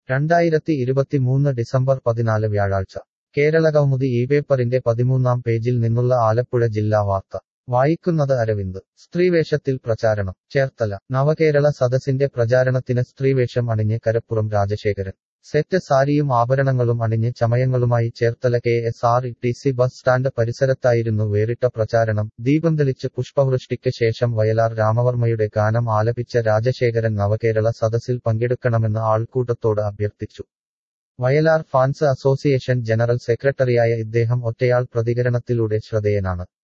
രണ്ടായിരത്തി ഇരുപത്തിമൂന്ന് ഡിസംബർ പതിനാല് വ്യാഴാഴ്ച കേരളകൗമുദി ഈ പേപ്പറിന്റെ പതിമൂന്നാം പേജിൽ നിന്നുള്ള ആലപ്പുഴ ജില്ലാ വാർത്ത വായിക്കുന്നത് അരവിന്ദ് സ്ത്രീവേഷത്തിൽ പ്രചാരണം ചേർത്തല നവകേരള സദസ്സിന്റെ പ്രചാരണത്തിന് സ്ത്രീവേഷം അണിഞ്ഞ് കരപ്പുറം രാജശേഖരൻ സെറ്റ് സാരിയും ആഭരണങ്ങളും അണിഞ്ഞ് ചമയങ്ങളുമായി Cherthala K S R T C bus stand പരിസരത്തായിരുന്നു വേറിട്ട പ്രചാരണം ദീപം തെളിച്ച് പുഷ്പവൃഷ്ടിക്ക് ശേഷം വയലാർ രാമവർമ്മയുടെ ഗാനം ആലപിച്ച രാജശേഖരൻ നവകേരള സദസ്സിൽ പങ്കെടുക്കണമെന്ന് ആൾക്കൂട്ടത്തോട് അഭ്യർത്ഥിച്ചു വയലാർ ഫാൻസ് അസോസിയേഷൻ ജനറൽ സെക്രട്ടറിയായ ഇദ്ദേഹം ഒറ്റയാൾ പ്രതികരണത്തിലൂടെ ശ്രദ്ധേയനാണ്